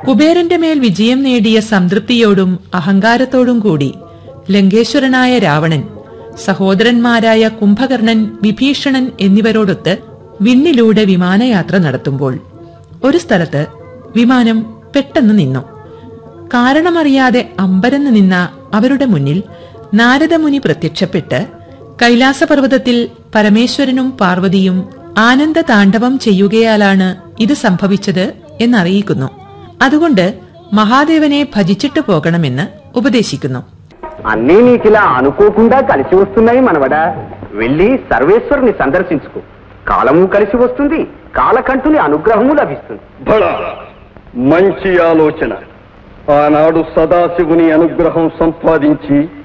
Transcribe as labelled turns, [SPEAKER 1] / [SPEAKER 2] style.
[SPEAKER 1] കുബേരന്റെ മേൽ വിജയം നേടിയ സംതൃപ്തിയോടും അഹങ്കാരത്തോടും കൂടി ലങ്കേശ്വരനായ രാവണൻ സഹോദരന്മാരായ കുംഭകർണൻ വിഭീഷണൻ എന്നിവരോടൊത്ത് വിണ്ണിലൂടെ വിമാനയാത്ര നടത്തുമ്പോൾ ഒരു സ്ഥലത്ത് വിമാനം പെട്ടെന്ന് നിന്നു കാരണമറിയാതെ അമ്പരന്ന് നിന്ന അവരുടെ മുന്നിൽ നാരദമുനി പ്രത്യക്ഷപ്പെട്ട് കൈലാസപർവ്വതത്തിൽ പരമേശ്വരനും പാർവതിയും ആനന്ദ താണ്ഡവം ചെയ്യുകയാലാണ് ഇത് സംഭവിച്ചത് എന്നറിയിക്കുന്നു അതുകൊണ്ട് മഹാദേവനെ ഭജിച്ചിട്ട് പോകണമെന്ന് ഉപദേശിക്കുന്നു
[SPEAKER 2] అన్నీ నీకిలా అనుకోకుండా కలిసి వస్తున్నాయి మనవడ వెళ్ళి సర్వేశ్వరుని సందర్శించుకో కాలము కలిసి వస్తుంది కాలకంఠుని అనుగ్రహము లభిస్తుంది
[SPEAKER 3] బళ మంచి ఆలోచన ఆనాడు సదాశివుని అనుగ్రహం సంపాదించి